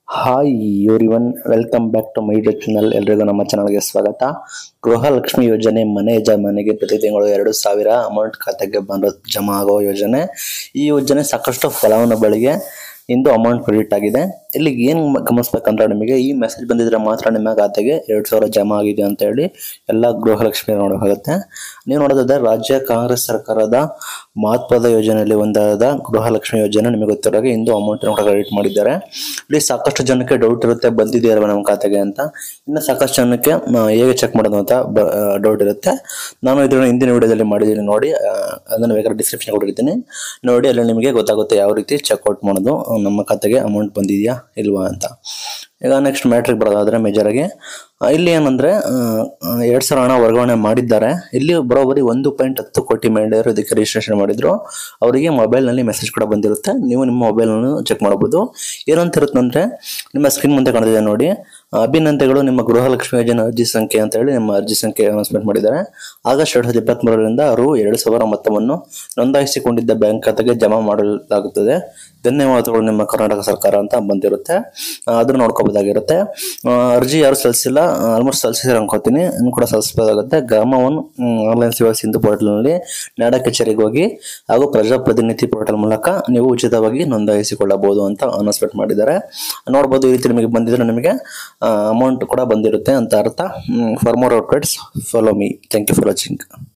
hi everyone welcome back to my YouTube channel ಎಲ್ರಿಗೂ ನಮ್ಮ ಚಾನಲ್ಗೆ ಸ್ವಾಗತ ಗೃಹಲಕ್ಷ್ಮಿ ಯೋಜನೆ ಮನೆ ಜಮಾನಿಗೆ ಪ್ರತಿ ತಿಂಗಳು ಎರಡು ಸಾವಿರ ಅಮೌಂಟ್ ಖಾತೆಗೆ ಬಂದು ಜಮಾ ಆಗೋ ಯೋಜನೆ ಈ ಯೋಜನೆ ಸಾಕಷ್ಟು ಫಲಾನುಭವಿಗಳಿಗೆ ಇಂದು ಅಮೌಂಟ್ ಕ್ರೆಡಿಟ್ ಆಗಿದೆ ಇಲ್ಲಿ ಏನು ಗಮನಿಸ್ಬೇಕಂದ್ರೆ ನಿಮಗೆ ಈ ಮೆಸೇಜ್ ಬಂದಿದ್ರೆ ಮಾತ್ರ ನಿಮ್ಮ ಖಾತೆಗೆ ಎರಡು ಸಾವಿರ ಜಮಾ ಆಗಿದೆ ಅಂತ ಹೇಳಿ ಎಲ್ಲ ಗೃಹಲಕ್ಷ್ಮಿ ನೋಡಬೇಕಾಗುತ್ತೆ ನೀವು ನೋಡೋದಾದ್ರೆ ರಾಜ್ಯ ಕಾಂಗ್ರೆಸ್ ಸರ್ಕಾರದ ಮಹತ್ವದ ಯೋಜನೆಯಲ್ಲಿ ಒಂದಾದ ಗೃಹಲಕ್ಷ್ಮಿ ಯೋಜನೆ ನಿಮಗೆ ಗೊತ್ತಿರೋ ಹಾಗೆ ಇಂದು ಅಮೌಂಟ್ ಕೂಡ ಕ್ರೆಡಿಟ್ ಮಾಡಿದ್ದಾರೆ ಇಲ್ಲಿ ಸಾಕಷ್ಟು ಜನಕ್ಕೆ ಡೌಟ್ ಇರುತ್ತೆ ಬಂದಿದೆಯಲ್ವ ನಮ್ಮ ಖಾತೆಗೆ ಅಂತ ಇನ್ನು ಸಾಕಷ್ಟು ಜನಕ್ಕೆ ಆ, ಹೇಗೆ ಚೆಕ್ ಮಾಡೋದು ಅಂತ ಡೌಟ್ ಇರುತ್ತೆ ನಾನು ಇದನ್ನು ಹಿಂದಿನ ವಿಡಿಯೋದಲ್ಲಿ ಮಾಡಿದ್ದೀನಿ ನೋಡಿ ಆ, ಅದನ್ನು ಬೇಕಾದ್ರೆ ಡಿಸ್ಕ್ರಿಪ್ಷನ್ ಕೊಟ್ಟಿರ್ತೀನಿ ನೋಡಿ ಅಲ್ಲಿ ನಿಮಗೆ ಗೊತ್ತಾಗುತ್ತೆ ಯಾವ ರೀತಿ ಚೆಕ್ಔಟ್ ಮಾಡೋದು ಆ, ನಮ್ಮ ಖಾತೆಗೆ ಅಮೌಂಟ್ ಬಂದಿದೆಯಾ ಇಲ್ವಾ ಅಂತ ಈಗ ನೆಕ್ಸ್ಟ್ ಮ್ಯಾಟ್ರಿಗೆ ಬರೋದಾದ್ರೆ ಮೇಜರಾಗಿ ಆ, ಇಲ್ಲಿ ಏನಂದ್ರೆ ಎರಡು ಸಾವಿರ ಹಣ ವರ್ಗಾವಣೆ ಮಾಡಿದ್ದಾರೆ ಇಲ್ಲಿ ಬರೋಬ್ಬರಿ ಒಂದು ಪಾಯಿಂಟ್ ಹತ್ತು ಕೋಟಿ ಮಹಿಳೆಯರು ಇದಕ್ಕೆ ರಿಜಿಸ್ಟ್ರೇಷನ್ ಮಾಡಿದ್ರು ಅವರಿಗೆ ಮೊಬೈಲ್ನಲ್ಲಿ ಮೆಸೇಜ್ ಕೂಡ ಬಂದಿರುತ್ತೆ ನೀವು ನಿಮ್ಮ ಮೊಬೈಲನ್ನು ಚೆಕ್ ಮಾಡ್ಬೋದು ಏನಂತ ಇರುತ್ತೆ ಅಂದರೆ ನಿಮ್ಮ ಸ್ಕ್ರೀನ್ ಮುಂದೆ ಕಾಣ್ತಿದೆ ನೋಡಿ ಅಭಿನಂದನೆಗಳು ನಿಮ್ಮ ಗೃಹಲಕ್ಷ್ಮಿ ಯೋಜನೆ ಅರ್ಜಿ ಸಂಖ್ಯೆ ಅಂತ ಹೇಳಿ ನಿಮ್ಮ ಅರ್ಜಿ ಸಂಖ್ಯೆ ಅನೌನ್ಸ್ಮೆಂಟ್ ಮಾಡಿದ್ದಾರೆ ಆಗಸ್ಟ್ ಎರಡು ಸಾವಿರದ ಇಪ್ಪತ್ತ್ಮೂರರಿಂದ ರು ಎರಡು ಸಾವಿರ ಮೊತ್ತವನ್ನು ನೋಂದಾಯಿಸಿಕೊಂಡಿದ್ದ ಬ್ಯಾಂಕ್ ಖಾತೆಗೆ ಜಮಾ ಮಾಡಲಾಗುತ್ತದೆ ಧನ್ಯವಾದಗಳು ನಿಮ್ಮ ಕರ್ನಾಟಕ ಸರ್ಕಾರ ಅಂತ ಬಂದಿರುತ್ತೆ ಆ, ಅದನ್ನ ನೋಡ್ಕೋಬೋದಾಗಿರುತ್ತೆ ಆ, ಅರ್ಜಿ ಯಾರು ಸಲ್ಲಿಸಿಲ್ಲ ಆಲ್ಮೋಸ್ಟ್ ಸಲ್ಲಿಸಿದ್ರೆ ಅನ್ಕೋತೀನಿ ಇನ್ನು ಕೂಡ ಸಲ್ಲಿಸಬೇಕಾಗುತ್ತೆ ಗ್ರಾಮ ಒನ್ ಆನ್ಲೈನ್ ಸೇವಾ ಸಿಂಧು ಪೋರ್ಟಲ್ನಲ್ಲಿ ನಾಡ ಕಚೇರಿಗೆ ಹೋಗಿ ಹಾಗೂ ಪ್ರಜಾಪ್ರತಿನಿಧಿ ಪೋರ್ಟಲ್ ಮೂಲಕ ನೀವು ಉಚಿತವಾಗಿ ನೋಂದಾಯಿಸಿಕೊಳ್ಳಬಹುದು ಅಂತ ಅನೌನ್ಸ್ಮೆಂಟ್ ಮಾಡಿದ್ದಾರೆ ನೋಡ್ಬೋದು ಈ ರೀತಿ ನಿಮಗೆ ಬಂದಿದ್ರೆ ನಿಮಗೆ ಅಮೌಂಟ್ ಕೂಡ ಬಂದಿರುತ್ತೆ ಅಂತ ಅರ್ಥ for more updates follow me thank you for watching